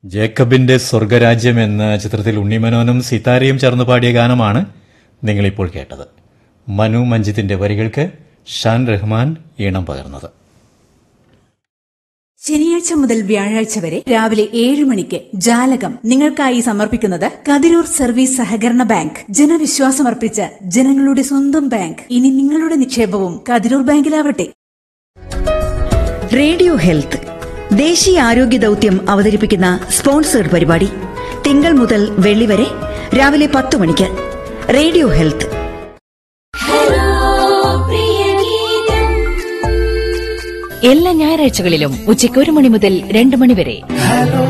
ജേക്കബിന്റെ സ്വർഗരാജ്യം എന്ന ചിത്രത്തിൽ ഉണ്ണിമനോനും സിതാരയും ചേർന്ന് പാടിയ ഗാനമാണ് നിങ്ങളിപ്പോൾ കേട്ടത് മനു മഞ്ജിത്തിന്റെ വരികൾക്ക് ഷാൻ റഹ്മാൻ ഈണം പകർന്നത് ശനിയാഴ്ച മുതൽ വ്യാഴാഴ്ച വരെ രാവിലെ ഏഴ് മണിക്ക് ജാലകം നിങ്ങൾക്കായി സമർപ്പിക്കുന്നത് കതിരൂർ സർവീസ് സഹകരണ ബാങ്ക് ജനവിശ്വാസമർപ്പിച്ച ജനങ്ങളുടെ സ്വന്തം ബാങ്ക് ഇനി നിങ്ങളുടെ നിക്ഷേപവും കതിരൂർ ബാങ്കിലാവട്ടെ റേഡിയോ ഹെൽത്ത് ദേശീയ ആരോഗ്യ ദൗത്യം അവതരിപ്പിക്കുന്ന സ്പോൺസേഡ് പരിപാടി തിങ്കൾ മുതൽ വെള്ളി വരെ രാവിലെ പത്ത് മണിക്ക് റേഡിയോ ഹെൽത്ത് എല്ലാ ഞായറാഴ്ചകളിലും ഉച്ചയ്ക്ക് ഒരു മണി മുതൽ രണ്ട് മണി വരെ